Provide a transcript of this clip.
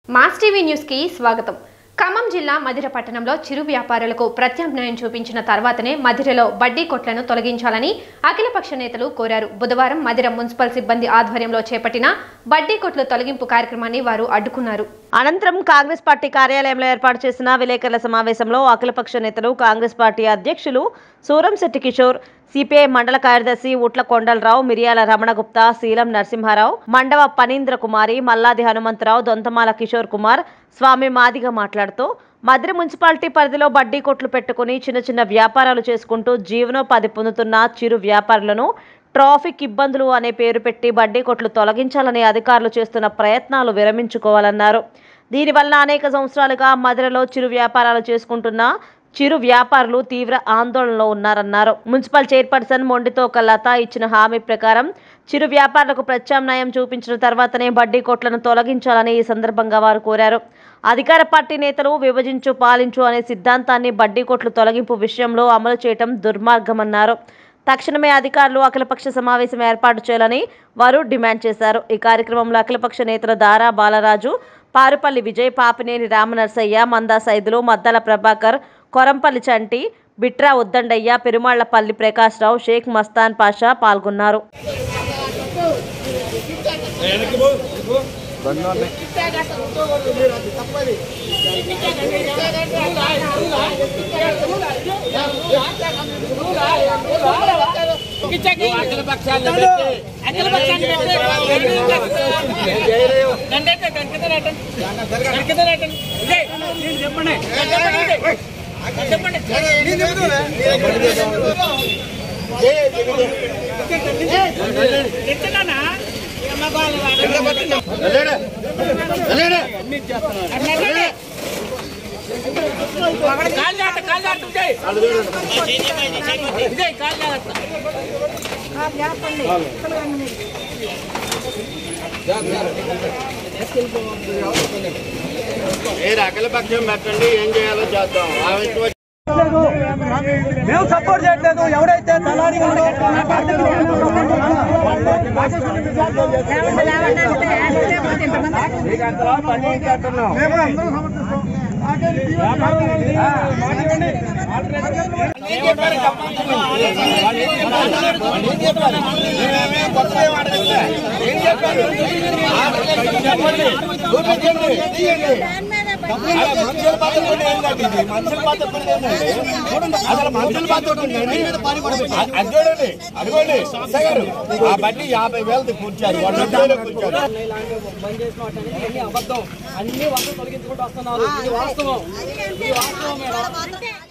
Mass TV news కి స్వాగతం ఖమ్మం జిల్లా మధిర పట్టణంలో చిరు వ్యాపారులకు ప్రత్యామ్నాయం చూపించిన తర్వాతనే మధిరలో బడ్డీ కొట్లను తొలగించాలని అఖిలపక్ష నేతలు కోరారు బుధవారం మధిర మున్సిపల్ సిబ్బంది ఆధ్వర్యంలో చేపట్టిన బడ్డీ కొట్ల తొలగింపు కార్యక్రమాన్ని వారు అడ్డుకున్నారు అనంతరం కాంగ్రెస్ పార్టీ కార్యాలయంలో ఏర్పాటు చేసిన విలేకరుల సమావేశంలో అఖిలపక్ష నేతలు కాంగ్రెస్ పార్టీ అధ్యక్షులు సూరంశెట్టి కిషోర్ సిపిఐ మండల కార్యదర్శి ఉట్ల కొండలరావు మిరియాల రమణగుప్తా శీలం నరసింహారావు మండవ పనీంద్ర కుమారి మల్లాది హనుమంతరావు దొంతమాల కిషోర్ కుమార్ స్వామి మాదిగ మాట్లాడుతూ మద్రి మున్సిపాలిటీ పరిధిలో బడ్డీ కొట్లు పెట్టుకుని చిన్న చిన్న వ్యాపారాలు చేసుకుంటూ జీవనోపాధి పొందుతున్న చిరు వ్యాపారులను ట్రాఫిక్ ఇబ్బందులు అనే పేరు పెట్టి బడ్డీ కొట్లు తొలగించాలని అధికారులు చేస్తున్న ప్రయత్నాలు విరమించుకోవాలన్నారు దీనివల్ల అనేక సంవత్సరాలుగా మధురలో చిరు వ్యాపారాలు చేసుకుంటున్న చిరు వ్యాపారులు తీవ్ర ఆందోళనలో ఉన్నారన్నారు మున్సిపల్ చైర్పర్సన్ మొండితోక లత ఇచ్చిన హామీ ప్రకారం చిరు వ్యాపారులకు ప్రత్యామ్నాయం చూపించిన తర్వాతనే బడ్డీ కొట్లను తొలగించాలని ఈ సందర్భంగా వారు కోరారు అధికార పార్టీ నేతలు విభజించు పాలించు అనే సిద్ధాంతాన్ని బడ్డీ కొట్లు తొలగింపు విషయంలో అమలు చేయటం దుర్మార్గమన్నారు తక్షణమే అధికారులు అఖిలపక్ష సమావేశం ఏర్పాటు చేయాలని వారు డిమాండ్ చేశారు ఈ కార్యక్రమంలో అఖిలపక్ష నేతలు దారా బాలరాజు పారుపల్లి విజయ్ పాపినేని రామనర్సయ్య మందా సైదులు మద్దాల ప్రభాకర్ కొరంపల్లి చంటి బిట్రా ఉద్దండయ్య పెరుమాళ్లపల్లి ప్రకాశ్రావు షేక్ మస్తాన్ పాషా పాల్గొన్నారు అఖిల పక్షాన్ని పెట్టి అఖిల పక్షాన్ని దండైతే గంటదరాటం గంటదరాటం ఇదే నేను చెప్పండి చెప్పండి ఎత్తనా కాళ్ళు ఆట కాళ్ళు ఆట విజయ్ విజయ్ కాళ్ళు ఆట మీరు అఖిల పక్షం పెట్టండి ఏం చేయాలో చేద్దాం ఆ విషయం మేము సపోర్ట్ చేయట్లేదు ఎవరైతే తలారి మనుషుల పద్ధతి ఏంటండి ఇది? మనుషుల పద్ధతి ఏంటండి? అసలు మనుషుల పద్ధతి ఉందండి అది అది చూడండి అదిగోండి సత్య గారు ఆ బట్టి యాభై వేలది కూర్చారు వంద వేలు కూర్చారు బంద్ చేసిన వాటిని అన్ని అబద్ధం అన్ని వాళ్ళు తొలగించుకుంటూ వస్తున్నారు ఇది వాస్తవం ఇది వాస్తవం మేడం